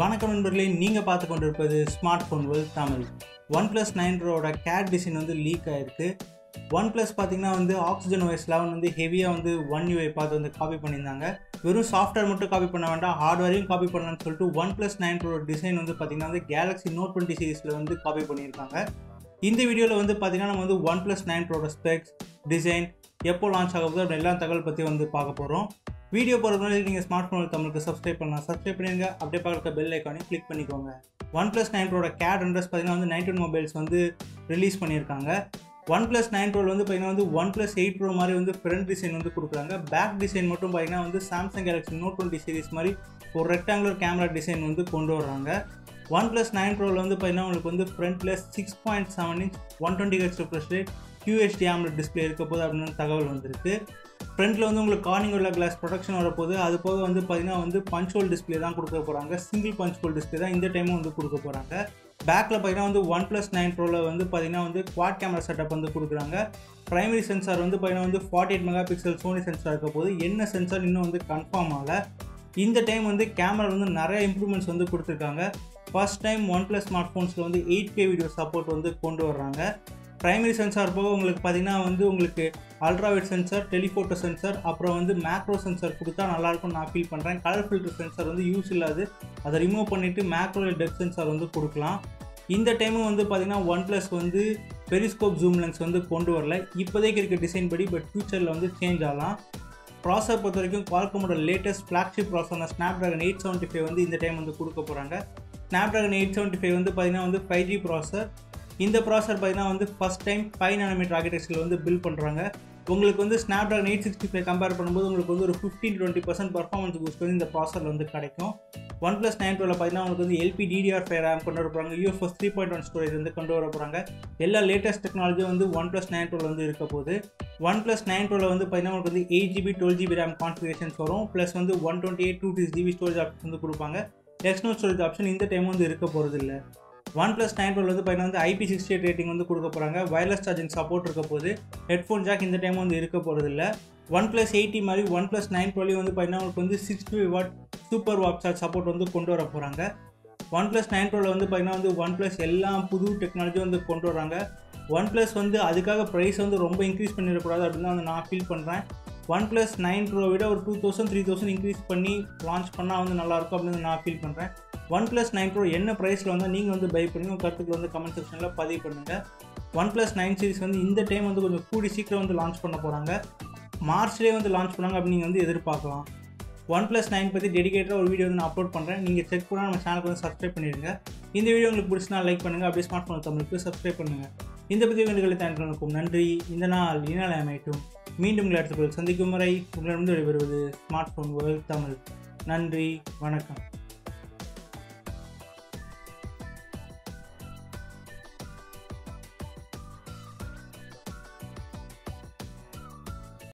வணக்கம் நண்பர்களே நீங்கள் பார்த்து கொண்டிருப்பது smart phone world Tamil OnePlus nine ப்ரோட கேட் டிசைன் வந்து லீக் ஆயிருக்கு ஒன் ப்ளஸ் பார்த்தீங்கன்னா வந்து ஆக்சிஜன் OS 11 வந்து ஹெவியாக வந்து ஒன் யூஐ பார்த்து வந்து காப்பி பண்ணியிருந்தாங்க வெறும் சாஃப்ட்வேர் மட்டும் காப்பி பண்ண வேண்டாம் ஹார்ட்வேரையும் காப்பி பண்ணலாம்னு சொல்லிட்டு OnePlus nine pro design வந்து பார்த்தீங்கன்னா வந்து கேலக்ஸி நோட் டுவெண்ட்டி சீரிஸில் வந்து காப்பி பண்ணியிருக்காங்க இந்த வீடியோவில் வந்து பார்த்தீங்கன்னா நம்ம வந்து ஒன் ப்ளஸ் நைன் ப்ரோட ஸ்பெக்ஸ் டிசைன் எப்போ லான்ச் ஆக போகுது அப்படின்னு எல்லா தகவல் பற்றி வந்து பார்க்க போகிறோம் வீடியோ போகிறது முன்னாடி நீங்கள் ஸ்மார்ட் ஃபோனில் தமிழுக்கு சப்ஸ்கிரைப் பண்ணலாம் சப்ஸ்கிரைப் பண்ணிடுங்க அப்படியே பார்க்குற பெல் ஐக்கானையும் கிளிக் பண்ணிக்கோங்க ஒன் ப்ளஸ் நைன் ப்ரோட கேட் அண்ட்ரஸ் பார்த்தீங்கன்னா வந்து நைன்டீன் மொபைல்ஸ் வந்து ரிலீஸ் பண்ணியிருக்காங்க ஒன் ப்ளஸ் நைன் ப்ரோவில் வந்து பார்த்தீங்கன்னா வந்து ஒன் ப்ளஸ் எயிட் ப்ரோ மாதிரி வந்து ஃப்ரண்ட் டிசைன் வந்து கொடுக்குறாங்க பேக் டிசைன் மட்டும் பார்த்தீங்கன்னா வந்து Samsung Galaxy Note twenty series மாதிரி ஒரு ரெக்டாங்குலர் கேமரா டிசைன் வந்து கொண்டு வர்றாங்க ஒன் ப்ளஸ் நைன் ப்ரோவில் வந்து பார்த்தீங்கன்னா உங்களுக்கு வந்து ஃப்ரண்ட்டில் six point seven inch one twenty H refresh rate QHD AMOLED display இருக்க போது அப்படின்னு தகவல் வந்திருக்கு ஃப்ரண்ட்டில் வந்து உங்களுக்கு கார்னிங் உள்ள கிளாஸ் ப்ரொடக்ஷன் வரப்போகுது அது போக வந்து பார்த்தீங்கன்னா வந்து பஞ்ச் ஹோல் டிஸ்பிளே தான் கொடுக்க போகிறாங்க சிங்கிள் பஞ்ச் ஹோல் டிஸ்பிளே தான் இந்த டைமும் வந்து கொடுக்க போகிறாங்க பேக்கில் பார்த்தீங்கன்னா வந்து ஒன் ப்ளஸ் நைன் ப்ரோவில் வந்து பார்த்தீங்கன்னா வந்து குவாட் கேமரா செட்டப் வந்து கொடுக்குறாங்க பிரைமரி சென்சார் வந்து பார்த்தீங்கன்னா வந்து forty eight megapixel Sony sensor இருக்க போது என்ன சென்சார் இன்னும் வந்து கன்ஃபார்ம் ஆகல இந்த டைம் வந்து கேமரா வந்து நிறைய இம்ப்ரூவ்மெண்ட்ஸ் வந்து கொடுத்துருக்காங்க first time OnePlus smart ஃபோன்ஸில் வந்து எயிட் கே வீடியோ சப்போர்ட் வந்து கொண்டு வர்றாங்க பிரைமரி சென்சார் போக உங்களுக்கு பார்த்தீங்கன்னா வந்து உங்களுக்கு அல்ட்ராவைட் சென்சார் டெலிஃபோட்டோ சென்சார் அப்புறம் வந்து மேக்ரோ சென்சார் கொடுத்தா நல்லாயிருக்கும் நான் ஃபீல் பண்ணுறேன் கலர் ஃபில்டர் சென்சார் வந்து யூஸ் இல்லாது அதை ரிமூவ் பண்ணிவிட்டு மேக்ரோ டெப் சென்சார் வந்து கொடுக்கலாம் இந்த டைமும் வந்து பார்த்தீங்கன்னா ஒன் ப்ளஸ் வந்து பெரிஸ்கோப் ஜூம் லென்ஸ் வந்து கொண்டு வரல இப்போதைக்கு இருக்க டிசைன் படி பட் ஃபியூச்சரில் வந்து சேஞ்ச் ஆகலாம் ப்ராசர் பொறுத்த வரைக்கும் குவால்கமோட லேட்டஸ்ட் ஃப்ளாக்ஷிப் ப்ராசரான Snapdragon eight seventy five வந்து இந்த டைம் வந்து கொடுக்க போகிறாங்க Snapdragon eight seventy five வந்து பார்த்தீங்கன்னா வந்து ஃபைவ் ஜி ப்ராசர் இந்த ப்ராசர் பார்த்தீங்கன்னா வந்து ஃபஸ்ட் டைம் ஃபைவ் நானோமீட்டர் ஆர்கிடெக்சரில் வந்து பில்ட் பண்ணுறாங்க உங்களுக்கு வந்து Snapdragon eight sixty five compare பண்ணும்போது உங்களுக்கு வந்து ஒரு fifteen twenty percent performance boost வந்து இந்த ப்ராசரில் வந்து கிடைக்கும் ஒன் ப்ளஸ் நைன் டுவெல் பார்த்தீங்கன்னா உங்களுக்கு வந்து எல்பி டிடிஆர் ஃபைவ் ரேம் கொண்டு வர போகிறாங்க UFS three point one storage வந்து கொண்டு வர போகிறாங்க எல்லா லேட்டஸ்ட் டெக்னாலஜியும் வந்து ஒன் ப்ளஸ் நைன் டுவெல் வந்து இருக்க போகுது ஒன் ப்ளஸ் நைன் டுவெல் வந்து பார்த்தீங்கன்னா உங்களுக்கு வந்து eight GB twelve GB RAM configurations வரும் ப்ளஸ் வந்து one twenty eight two six GB storage option வந்து கொடுப்பாங்க எக்ஸ்டர்னல் ஸ்டோரேஜ் ஆப்ஷன் இந்த டைம் வந்து இருக்க போகிறது இல்லை ஒன் ப்ளஸ் நைன் டுவெல் வந்து பார்த்தீங்கன்னா வந்து ஐபி சிக்ஸ்டி எயிட் ரேட்டிங் வந்து கொடுக்க போகிறாங்க வயர்லெஸ் சார்ஜிங் சப்போர்ட் இருக்க போது ஹெட்ஃபோன் ஜாக் இந்த டைம் வந்து இருக்க போகிறது இல்லை ஒன் ப்ளஸ் எயிட்டி மாதிரி ஒன் ப்ளஸ் நைன் டுவெல் வந்து பார்த்தீங்கன்னா உங்களுக்கு வந்து sixty watt super warp charge support வந்து கொண்டு வர போகிறாங்க ஒன் ப்ளஸ் நைன் டுவெல் வந்து பார்த்தீங்கன்னா வந்து ஒன் ப்ளஸ் எல்லா புது டெக்னாலஜியும் வந்து கொண்டு வராங்க ஒன் ப்ளஸ் வந்து அதுக்காக ப்ரைஸ் வந்து ரொம்ப இன்க்ரீஸ் பண்ணிடக்கூடாது அப்படின்னு தான் வந்து நான் ஃபீல் பண்ணுறேன் ஒன் ப்ளஸ் நைன் ப்ரோ விட ஒரு two thousand three thousand increase பண்ணி லான்ச் பண்ணால் வந்து நல்லாயிருக்கும் அப்படின்னு நான் ஃபீல் பண்ணுறேன் ஒன் ப்ளஸ் நைன் ப்ரோ என்ன ப்ரைஸில் வந்து நீங்கள் வந்து பை பண்ணி உங்கள் கருத்துக்கள் வந்து கமெண்ட் செக்ஷனில் பதிவு பண்ணுங்கள் ஒன் ப்ளஸ் நைன் சீரிஸ் வந்து இந்த டைம் வந்து கொஞ்சம் கூடி சீக்கிரம் வந்து லான்ச் பண்ண போகிறாங்க மார்ச்லேயே வந்து லான்ச் பண்ணாங்க அப்படின்னு நீங்கள் வந்து எதிர்பார்க்கலாம் ஒன் ப்ளஸ் நைன் பற்றி டெடிகேட்டாக ஒரு வீடியோ வந்து நான் அப்லோட் பண்ணுறேன் நீங்கள் செக் பண்ணால் நம்ம சேனலுக்கு வந்து சப்ஸ்கிரைப் பண்ணிடுங்க இந்த வீடியோ உங்களுக்கு பிடிச்சினா லைக் பண்ணுங்கள் அப்படியே ஸ்மார்ட் ஃபோன் தமிழுக்கு சப்ஸ்கிரைப் பண்ணுங்கள் இந்த பற்றி வேண்டுகளை தேர்ந்தெடுக்கும் நன்றி இந்த நாள் இனால் அமையட்டும் மீண்டும் உங்களை அடுத்த சந்திக்கும் வரை உங்களிடமிருந்து விடைபெறுவது ஸ்மார்ட் ஃபோன் வேர்ல்ட் தமிழ் நன்றி வணக்கம்